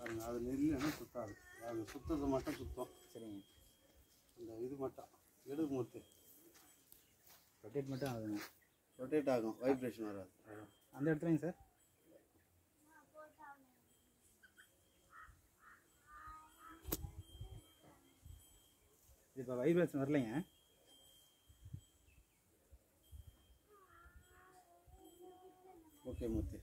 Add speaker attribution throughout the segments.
Speaker 1: பாருங்க அது நெல்லுன்னா சுத்தாது அது சுத்தது மட்டும் சுத்தம்
Speaker 2: சரிங்க
Speaker 1: அந்த இது மட்டும் எடுக்கு மூர்த்தி
Speaker 2: ரொட்டேட் மட்டும் ஆகுதுங்க
Speaker 1: ரொட்டேட் ஆகும் வைப்ரேஷன் வராது
Speaker 2: அந்த இடத்துலைங்க சார் இது இப்போ வைப்ரேஷன் வரலைங்க
Speaker 1: ஓகே மூர்த்தி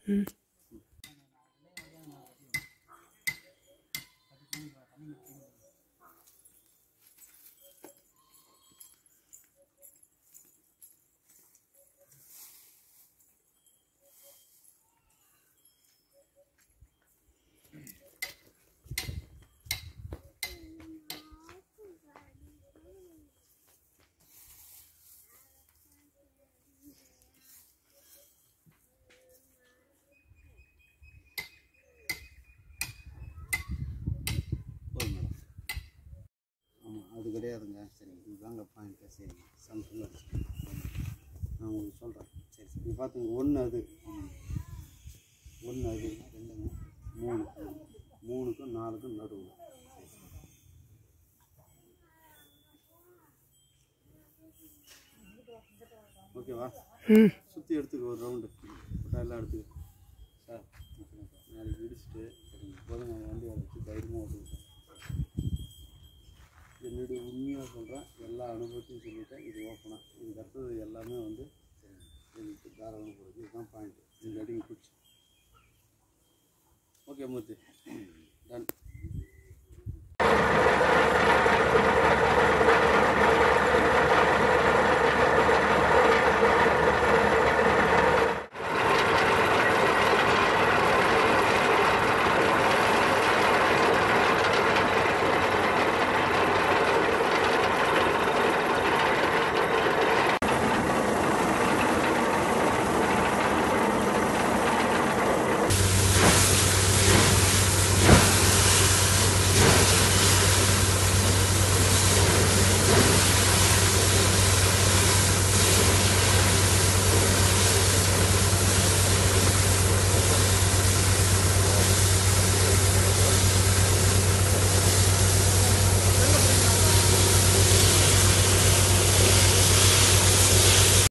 Speaker 1: போதும் மேடம் ஆமாம் அது கிடையாதுங்க சரி இதுதாங்க பாயிண்ட்டு சரி சம்திங் நான் உங்களுக்கு சொல்கிறேன் சரி சரி இது பார்த்துங்க ஒன்று அது ஒன்று அது ரெண்டுங்க மூணு மூணுக்கும் நாலுக்கும் நடுவில் ஓகேவா சுற்றி எடுத்துக்க ஒரு ரவுண்டு போட்டா எல்லாம் எடுத்துக்க சார் நாளைக்கு இடிச்சிட்டு சரிங்க போதுங்க வண்டி வர வச்சு தைரியமாக ஓட்டுங்க சார் என்னுடைய உண்மையாக சொல்கிறேன் எல்லா அனுபவத்தையும் சொல்லிட்டேன் இது ஓப்பனாக இதுக்கு அடுத்தது எல்லாமே வந்து எனக்கு தாராளமாக போடுது இதுதான் பாயிண்ட் இந்த அடிங்க பிடிச்சி ஓகே மூர்த்தி